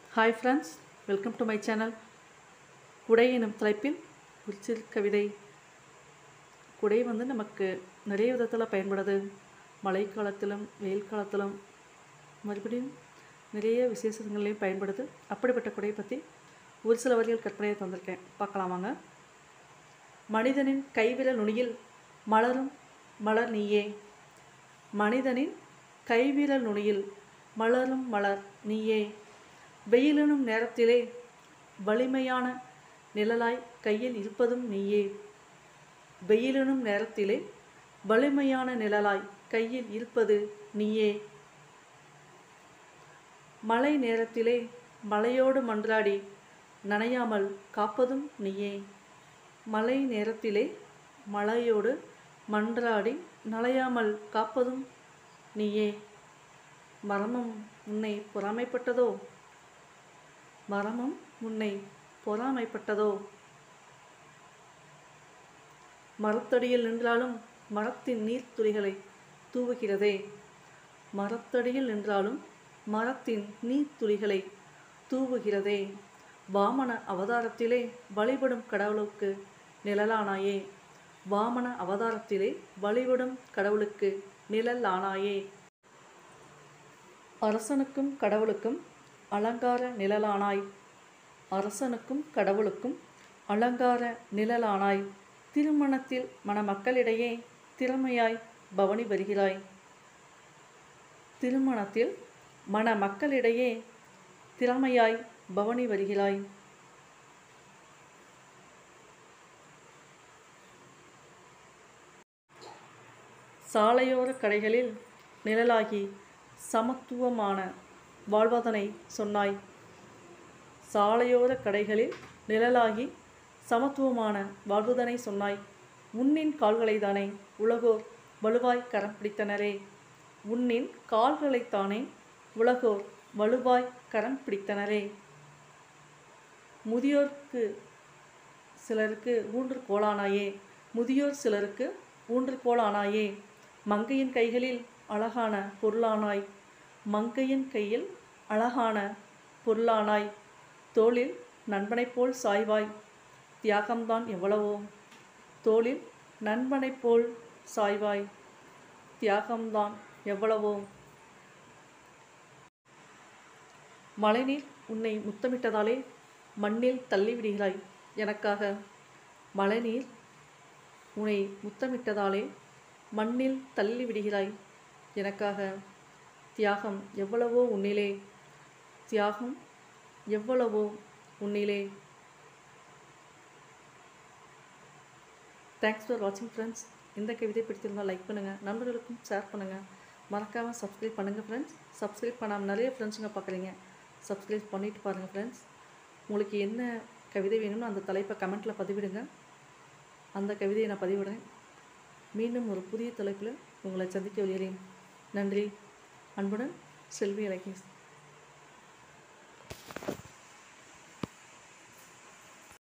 hi friends welcome to my channel குடை எனும் தலைப்பில் ஒரு சிறு கவிதை குடை வந்து நமக்கு நிறைய விதத்தில் பயன்படுது மழை காலத்திலும் வெயில் காலத்திலும் மறுபடியும் நிறைய விசேஷங்கள்லையும் பயன்படுது அப்படிப்பட்ட குடையை பற்றி ஒரு சில வரிகள் கற்பனையை தந்திருக்கேன் பார்க்கலாம் வாங்க மனிதனின் கைவிரல் நுனியில் மலரும் மலர் நீயே மனிதனின் கைவிரல் நுனியில் மலரும் மலர் நீயே வெயிலெனும் நேரத்திலே வலிமையான நிழலாய் கையில் இருப்பதும் நீயே வெயிலெனும் நேரத்திலே வலிமையான நிழலாய் கையில் இருப்பது நீயே மழை நேரத்திலே மழையோடு மன்றாடி நனையாமல் காப்பதும் நீயே மழை நேரத்திலே மழையோடு மன்றாடி நனையாமல் காப்பதும் நீயே மரமும் உன்னை பொறாமைப்பட்டதோ மரமும் உன்னை பொறாமைப்பட்டதோ மரத்தடியில் நின்றாலும் மரத்தின் நீர்த்துளிகளை தூவுகிறதே மரத்தடியில் நின்றாலும் மரத்தின் நீர்த்துளிகளை தூவுகிறதே வாமன அவதாரத்திலே வழிபடும் கடவுளுக்கு நிழலானாயே வாமன அவதாரத்திலே வழிபடும் கடவுளுக்கு நிழல் ஆனாயே அரசனுக்கும் கடவுளுக்கும் அலங்கார நிழலானாய் அரசனுக்கும் கடவுளுக்கும் அலங்கார நிழலானாய் திருமணத்தில் மணமக்களிடையே திறமையாய் பவனி வருகிறாய் திருமணத்தில் மணமக்களிடையே திறமையாய் பவனி வருகிறாய் சாலையோர கடைகளில் நிழலாகி சமத்துவமான வாழ்வதனை சொன்னாய் சாலையோர கடைகளில் நிழலாகி சமத்துவமான வாழ்வதனை சொன்னாய் உன்னின் கால்களைத்தானே உலகோர் வலுவாய் கரம் பிடித்தனரே உன்னின் கால்களைத்தானே உலகோர் வலுவாய் கரம் பிடித்தனரே முதியோர்க்கு சிலருக்கு ஊன்றுகோலானாயே முதியோர் சிலருக்கு ஊன்றுகோலானாயே மங்கையின் கைகளில் அழகான பொருளானாய் மங்கையின் கையில் அழகான பொருளானாய் தோளில் நண்பனைப் போல் சாய்வாய் தியாகம்தான் எவ்வளவோ தோளில் நண்பனைப் போல் சாய்வாய் தியாகம்தான் எவ்வளவோ மழைநீர் உன்னை முத்தமிட்டதாலே மண்ணில் தள்ளிவிடுகிறாய் எனக்காக மழைநீர் உன்னை முத்தமிட்டதாலே மண்ணில் தள்ளி விடுகிறாய் எனக்காக தியாகம் எவ்வளவோ உன்னிலே தியாகம் எவ்வளவோ உன்னிலே தேங்க்ஸ் ஃபார் வாட்சிங் ஃப்ரெண்ட்ஸ் இந்த கவிதை பிடித்திருந்தால் லைக் பண்ணுங்கள் நண்பர்களுக்கும் ஷேர் பண்ணுங்கள் மறக்காமல் சப்ஸ்கிரைப் பண்ணுங்கள் ஃப்ரெண்ட்ஸ் சப்ஸ்கிரைப் பண்ணாமல் நிறைய ஃப்ரெண்ட்ஸுங்க பார்க்குறீங்க சப்ஸ்கிரைப் பண்ணிட்டு பாருங்கள் ஃப்ரெண்ட்ஸ் உங்களுக்கு என்ன கவிதை வேணும்னு அந்த தலைப்பை கமெண்ட்டில் பதிவிடுங்க அந்த கவிதையை நான் பதிவிடுறேன் மீண்டும் ஒரு புதிய தலைப்பில் உங்களை சந்திக்க வருகிறேன் நன்றி அன்புடன் செல்வி இலக்கியம்